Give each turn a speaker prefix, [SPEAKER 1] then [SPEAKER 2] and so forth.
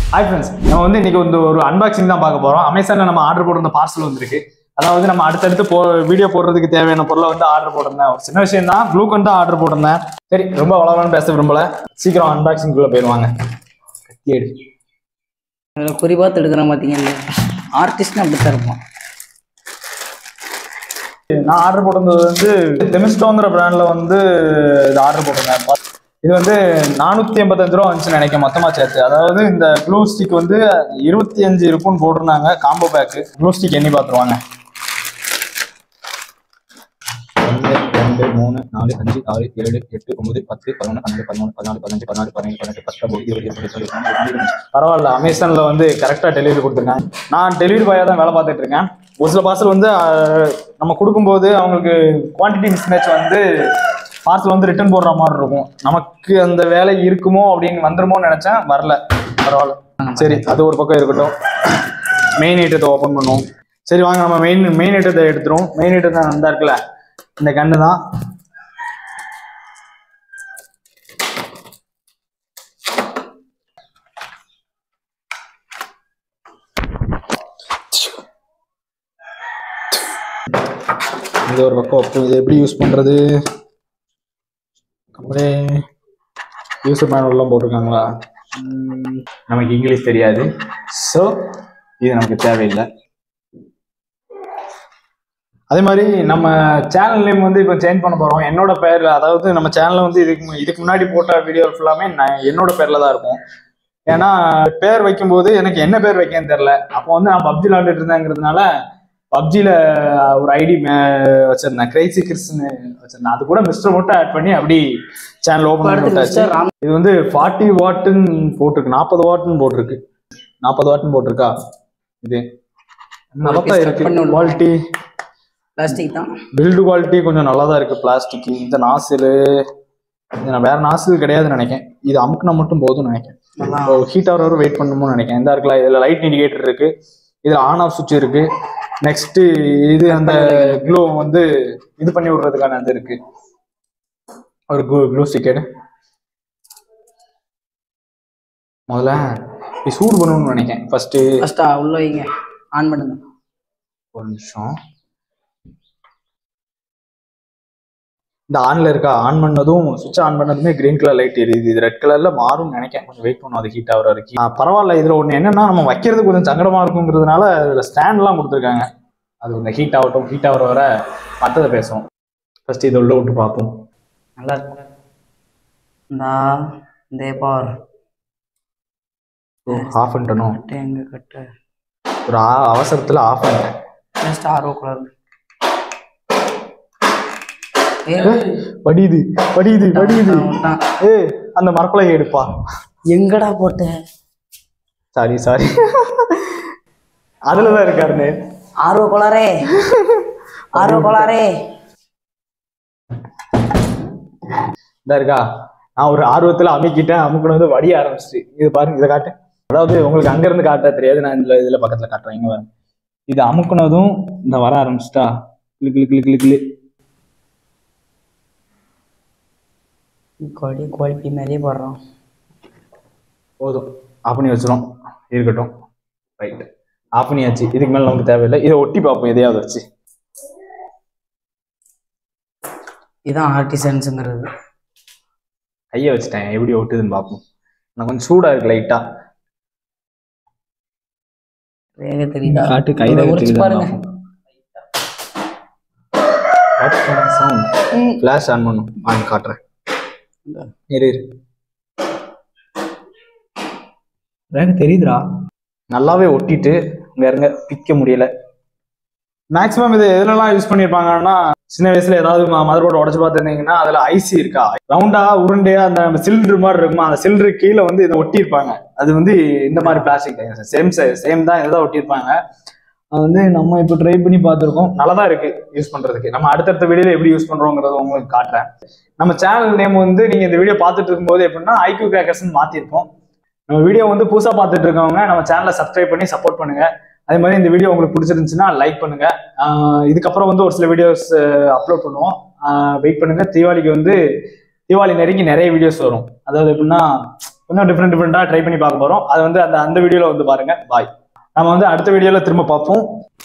[SPEAKER 1] Hi friends நம்ம வந்து இன்னைக்கு வந்து ஒரு அன்பாக்சிங் தான் பார்க்க போறோம் அமேசான்ல நம்ம ஆர்டர் போட்டிருந்த பார்சல் வந்திருக்கு அதாவது நம்ம அடுத்தடுத்து போ வீடியோ போடுறதுக்கு தேவையான பொருளை வந்து ஆர்டர் போட்டிருந்தேன் ஒரு சின்ன விஷயம் தான் க்ளூக்கன் தான் ஆர்டர் போட்டிருந்தேன் சரி ரொம்ப வளவலன்னு பேச விரும்பல சீக்கிரம் அன்பாக்சிங் குள்ள போயிடுவாங்க கத்தி எடு
[SPEAKER 2] அதில் குறி பார்த்து எடுக்கிறேன் பார்த்தீங்கல்ல ஆர்டிஸ்ட்னு அப்படி தான் இருப்பான்
[SPEAKER 1] நான் ஆர்டர் போட்டிருந்தது வந்து டெமிஸ்டோங்கிற பிராண்ட்ல வந்து இது ஆர்டர் போட்டிருந்தேன் இது வந்து நானூத்தி எண்பத்தஞ்சு ரூபா வந்துச்சுன்னு நினைக்கிறேன் மொத்தமா சேர்த்து அதாவது இந்த க்ளூ ஸ்டிக் வந்து இருபத்தி அஞ்சு இருக்கும்னு போட்டிருந்தாங்க காம்போ பேக்கு க்ளூ ஸ்டிக் எண்ணி பார்த்துருவாங்க ஒன்று ரெண்டு மூணு நாலு அஞ்சு ஆறு ஏழு எட்டு ஒன்பது பத்து பதினொன்று பன்னெண்டு பதிமூணு பதினாலு பதினஞ்சு பதினாறு பதினேழு பதினெட்டு பத்தொன்பது இருபது இருபது இருபது இருபது பரவாயில்ல அமேசான்ல வந்து கரெக்டாக டெலிவரி கொடுத்துருக்காங்க நான் டெலிவரி பாயாக தான் வேலை பார்த்துட்டு இருக்கேன் ஒரு சில பார்சல் வந்து அஹ், நம்ம கொடுக்கும்போது அவங்களுக்கு குவான்டிட்டி மிஸ்மேட்ச் வந்து பார்சல் வந்து ரிட்டர்ன் போடுற மாதிரி இருக்கும் நமக்கு அந்த வேலை இருக்குமோ அப்படின்னு வந்துருமோன்னு நினைச்சேன் வரல பரவாயில்ல சரி அது ஒரு பக்கம் இருக்கட்டும் மெயின் ஐட்டத்தை ஓப்பன் பண்ணுவோம் சரி வாங்க நம்ம மெயின் மெயின் ஐட்டத்தை எடுத்துருவோம் மெயின் ஐட்டத்தை அந்த இருக்குல்ல இந்த கண்ணு தான் இது ஒரு பக்கம் அப்போ இது எப்படி யூஸ் பண்ணுறது அப்படியே யூசர் மேனுவல்லாம் போட்டிருக்காங்களா ம், நமக்கு இங்கிலீஷ் தெரியாது ஸோ இது நமக்கு தேவையில்லை அதே மாதிரி நம்ம சேனல் நேம் வந்து இப்போ சேஞ்ச் பண்ண போகிறோம் என்னோட பேர் அதாவது நம்ம சேனலில் வந்து இதுக்கு மு- இதுக்கு முன்னாடி போட்ட வீடியோ ஃபுல்லாமே நான் என்னோட பேரில் தான் இருக்கும் ஏன்னா பேர் வைக்கும்போது எனக்கு என்ன பேர் வைக்கன்னு தெரில அப்போ வந்து நான் பப்ஜி விளாண்டுட்டு இருந்தேங்கிறதுனால பப்ஜியில் ஒரு ஐடி வச்சிருந்தேன் கிரைசி கிறிஸ்னு வச்சிருந்தேன் அது கூட மிஸ்டர் மட்டும் ஆட் பண்ணி அப்படி சேனல் ஓப்பன் பண்ணி
[SPEAKER 2] அடுத்து
[SPEAKER 1] விட்டாச்சு
[SPEAKER 2] மிஸ்டர் ராம்
[SPEAKER 1] இது வந்து ஃபார்ட்டி வாட்டுன்னு போட்டிருக்கு நாற்பது வாட்டுன்னு போட்டிருக்கு நாற்பது வாட்டுன்னு போட்டிருக்கா இது நல்லா தான்
[SPEAKER 2] start
[SPEAKER 1] இருக்கு
[SPEAKER 2] பண்ணி விடுவோம்.
[SPEAKER 1] குவாலிட்டி
[SPEAKER 2] பிளாஸ்டிக் தான்
[SPEAKER 1] பில்டு குவாலிட்டி கொஞ்சம் நல்லா தான் இருக்கு பிளாஸ்டிக் இந்த நாசில் இது நான் வேற நாசில் கிடையாதுன்னு நினைக்கிறேன் இது அமுக்குனா மட்டும் போதும்னு நினைக்கிறேன்
[SPEAKER 2] நல்லா
[SPEAKER 1] ஹீட் ஆகிற வரை வெயிட் பண்ணணும்னு நினைக்கிறேன் இந்த இருக்குல்ல இதில் லைட் இண்டிகேட்டர் இருக்கு இதில் ஆன் ஆஃப் சுவிட்ச் இருக்கு நெக்ஸ்ட் இது அந்த க்ளோ வந்து இது பண்ணி விடுறதுக்கான அது இருக்கு ஒரு க்ளூ க்ளூ ஸ்டிக்கெட் முதல்ல இது சூடு பண்ணணும்னு நினைக்கிறேன் ஃபர்ஸ்ட்
[SPEAKER 2] ஃபஸ்ட்டா உள்ள வைங்க ஆன் பண்ணுங்க
[SPEAKER 1] ஒரு நிமிஷம் இந்த ஆன்ல இருக்கா ஆன் பண்ணதும் சுவிட்ச் ஆன் பண்ணதுமே கிரீன் கலர் லைட் எரியுது இது ரெட் கலர்ல மாறும் நினைக்கிறேன் கொஞ்சம் வெயிட் பண்ணும் அது ஹீட் ஆகிற வரைக்கும் ஆ, பரவாயில்ல இதுல ஒண்ணு என்னன்னா நம்ம வைக்கிறது கொஞ்சம் சங்கடமா இருக்குங்கிறதுனால இதுல ஸ்டாண்ட்லாம் கொடுத்துருக்காங்க அது கொஞ்சம் ஹீட் ஆகட்டும் ஹீட் ஆகிற வரை மற்றதை பேசுவோம் ஃபர்ஸ்ட் இதை உள்ள விட்டு பார்ப்போம்
[SPEAKER 2] நல்லா இருக்கு இந்தா இந்த பார்
[SPEAKER 1] ஆஃப் பண்ணிட்டணும்
[SPEAKER 2] கட்டு எங்க கட்டு
[SPEAKER 1] ஒரு ஆ- அவசரத்துல ஆஃப் பண்ணிட்டேன்
[SPEAKER 2] ஜஸ்ட் ஆர்வ கலர்
[SPEAKER 1] வடியுது வடியுது வடியுது ஏ அந்த மரப்பலையை எடுப்பா
[SPEAKER 2] எங்கடா போட்ட
[SPEAKER 1] சாரி சாரி அதுல தான் இருக்காருன்னு
[SPEAKER 2] ஆர்வ கோளாரே ஆர்வ கோளாரே
[SPEAKER 1] இதா இருக்கா நான் ஒரு ஆர்வத்துல அமுக்கிட்டேன் அமுக்குனது வடிய ஆரம்பிச்சிட்டு இது பாருங்க இதை காட்டு அதாவது உங்களுக்கு அங்க இருந்து காட்ட தெரியாது நான் இதுல இதுல பக்கத்துல காட்டுறேன் இங்க பாருங்க இது அமுக்குனதும் இந்த வர ஆரம்பிச்சிட்டா கிளு கிளு கிளு கிளு கிளு
[SPEAKER 2] குவாலிட்டி குவாலிட்டி நிறைய போடுறோம்
[SPEAKER 1] போதும் ஆஃப் பண்ணி வச்சிரும் இருக்கட்டும் ரைட் ஆஃப் பண்ணியாச்சு இதுக்கு மேல நமக்கு தேவையில்லை இதை ஒட்டி பார்ப்போம் எதையாவது வச்சு
[SPEAKER 2] இதுதான் ஆர்டிசன்ஸுங்கிறது
[SPEAKER 1] கையை வச்சுட்டேன் எப்படி ஒட்டுதுன்னு பார்ப்போம் நான் கொஞ்சம் சூடா இருக்கு லைட்டா
[SPEAKER 2] வேக தெரியுதா
[SPEAKER 1] காட்டு கை
[SPEAKER 2] இதை உரிச்சு பாருங்க
[SPEAKER 1] சவுண்ட் ஃபிளாஷ் ஆன் பண்ணும் ஆன் காட்டுறேன் இரு இரு ரேக தெரியுதுடா நல்லாவே ஒட்டிட்டு இங்க இருங்க பிக்க முடியல மேக்ஸிமம் இது எதுலலாம் யூஸ் பண்ணியிருப்பாங்கன்னா சின்ன வயசுல ஏதாவது மதர் போர்டு உடச்சு பார்த்துருந்தீங்கன்னா அதுல ஐசி இருக்கா ரவுண்டா உருண்டையா அந்த சிலிண்டர் மாதிரி இருக்குமா அந்த சிலிண்டர் கீழே வந்து இதை ஒட்டியிருப்பாங்க அது வந்து இந்த மாதிரி பிளாஸ்டிக் சேம் சேம் தான் இதுதான் ஒட்டியிருப்பாங்க அது வந்து நம்ம இப்போ ட்ரை பண்ணி பார்த்துருக்கோம் நல்லா தான் இருக்கு யூஸ் பண்றதுக்கு நம்ம அடுத்தடுத்த வீடியோல எப்படி யூஸ் பண்றோங்கிறத உங்களுக்கு காட்டுறேன் நம்ம சேனல் நேம் வந்து நீங்க இந்த வீடியோ பார்த்துட்டு இருக்கும்போது எப்படின்னா ஐக்யூ கிராக்கர்ஸ்னு மாத்திருப்போம் நம்ம வீடியோ வந்து புதுசா பார்த்துட்டு இருக்கவங்க நம்ம சேனலை சப்ஸ்கிரைப் பண்ணி சப்போர்ட் பண்ணுங்க அதே மாதிரி இந்த வீடியோ உங்களுக்கு பிடிச்சிருந்துச்சுன்னா லைக் பண்ணுங்க ஆஹ் இதுக்கப்புறம் வந்து ஒரு சில வீடியோஸ் அப்லோட் பண்ணுவோம் வெயிட் பண்ணுங்க தீபாவளிக்கு வந்து தீபாவளி நெருங்கி நிறைய வீடியோஸ் வரும் அதாவது எப்படின்னா இன்னும் டிஃப்ரெண்ட் டிஃப்ரெண்டா ட்ரை பண்ணி பார்க்க போறோம் அது வந்து அந்த அந்த வீடியோல வந்து பாருங்க பாய் நம்ம வந்து அடுத்த வீடியோல திரும்ப பார்ப்போம்